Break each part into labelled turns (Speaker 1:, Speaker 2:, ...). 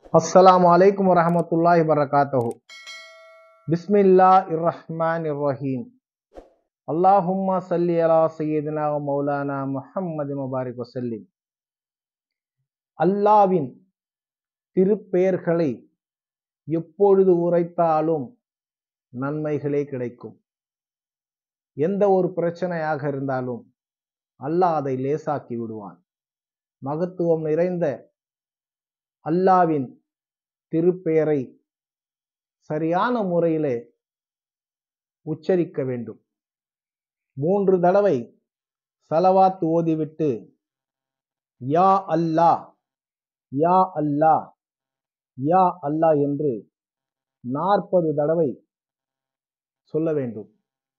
Speaker 1: அஸ்ஸலாமு அலைக்கும் வரஹமத்துல்லாஹி வரகாத்தஹு பிஸ்மில்லா இர்ரஹ்மான் இர்ரஹீம் அல்லாஹும்மா சல்லி அலா சையீதினா வ மௌலானா முஹம்மது முபாரிக் வசல்லிம் அல்லாவின் திருப்பெயர்களை எப்பொழுது உரைத்தாலும் நன்மைகளே கிடைக்கும் எந்த ஒரு பிரச்சனையாக இருந்தாலும் அல்லாஹ் அதை லேசாக்கி விடுவான் மகத்துவம் நிறைந்த அல்லாவின் திருப்பெயரை சரியான முறையிலே உச்சரிக்க வேண்டும் மூன்று தடவை சலவாத் ஓதிவிட்டு யா அல்லா யா அல்லா யா அல்லா என்று நாற்பது தடவை சொல்ல வேண்டும்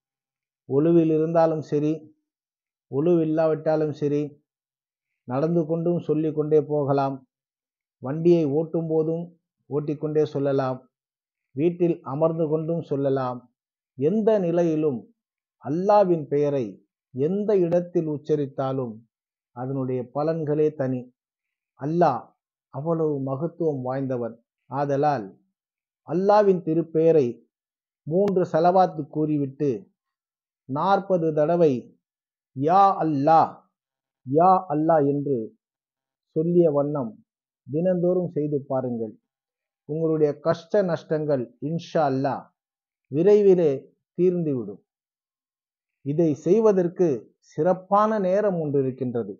Speaker 1: ஒழுவில் இருந்தாலும் சரி ஒழுவில்லாவிட்டாலும் சரி நடந்து கொண்டும் சொல்லிக் கொண்டே போகலாம் வண்டியை ஓட்டும் போதும் ஓட்டிக்கொண்டே சொல்லலாம் வீட்டில் அமர்ந்து கொண்டும் சொல்லலாம் எந்த நிலையிலும் அல்லாவின் பெயரை எந்த இடத்தில் உச்சரித்தாலும் அதனுடைய பலன்களே தனி அல்லாஹ் அவ்வளவு மகத்துவம் வாய்ந்தவன் ஆதலால் அல்லாவின் திருப்பெயரை மூன்று செலவாத்து கூறிவிட்டு நாற்பது தடவை யா அல்லாஹ் யா அல்லாஹ் என்று சொல்லிய வண்ணம் தினந்தோறும் செய்து பாருங்கள் உங்களுடைய கஷ்ட நஷ்டங்கள் இன்ஷா அல்லா விரைவிலே தீர்ந்துவிடும் இதை செய்வதற்கு சிறப்பான நேரம் ஒன்று இருக்கின்றது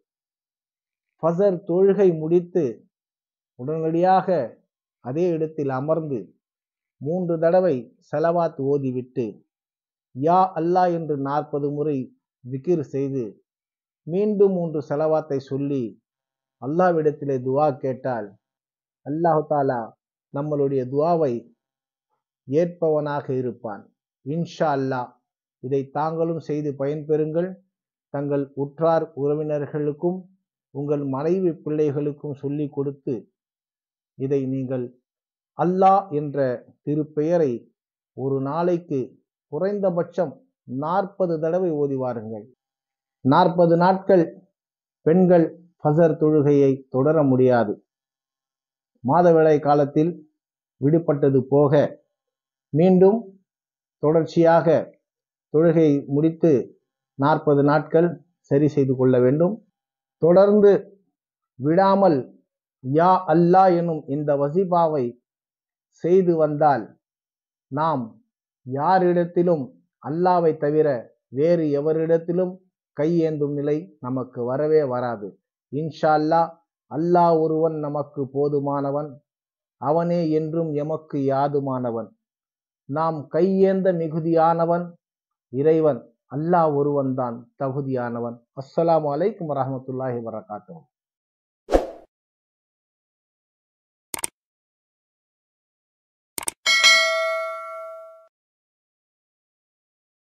Speaker 1: ஃபசர் தொழுகை முடித்து உடனடியாக அதே இடத்தில் அமர்ந்து மூன்று தடவை செலவாத் ஓதிவிட்டு யா அல்லா என்று நாற்பது முறை விக்கிர் செய்து மீண்டும் மூன்று செலவாத்தை சொல்லி அல்லாவிடத்திலே துவா கேட்டால் அல்லாஹு தாலா நம்மளுடைய துவாவை ஏற்பவனாக இருப்பான் இன்ஷா அல்லாஹ் இதை தாங்களும் செய்து பயன்பெறுங்கள் தங்கள் உற்றார் உறவினர்களுக்கும் உங்கள் மனைவி பிள்ளைகளுக்கும் சொல்லி கொடுத்து இதை நீங்கள் அல்லாஹ் என்ற திருப்பெயரை ஒரு நாளைக்கு குறைந்தபட்சம் நாற்பது தடவை ஓதி வாருங்கள் நாற்பது நாட்கள் பெண்கள் ஃபசர் தொழுகையை தொடர முடியாது மாதவிளை காலத்தில் விடுபட்டது போக மீண்டும் தொடர்ச்சியாக தொழுகை முடித்து நாற்பது நாட்கள் சரி செய்து கொள்ள வேண்டும் தொடர்ந்து விடாமல் யா அல்லா எனும் இந்த வசிபாவை செய்து வந்தால் நாம் யாரிடத்திலும் அல்லாவை தவிர வேறு எவரிடத்திலும் கையேந்தும் நிலை நமக்கு வரவே வராது இன்ஷா அல்லா அல்லாஹ் ஒருவன் நமக்கு போதுமானவன் அவனே என்றும் எமக்கு யாதுமானவன் நாம் கையேந்த மிகுதியானவன் இறைவன் அல்லாஹ் ஒருவன் தான் தகுதியானவன் அஸ்ஸலாமு அலைக்கும் வரஹமத்துல்லாஹி வரகாத்துஹு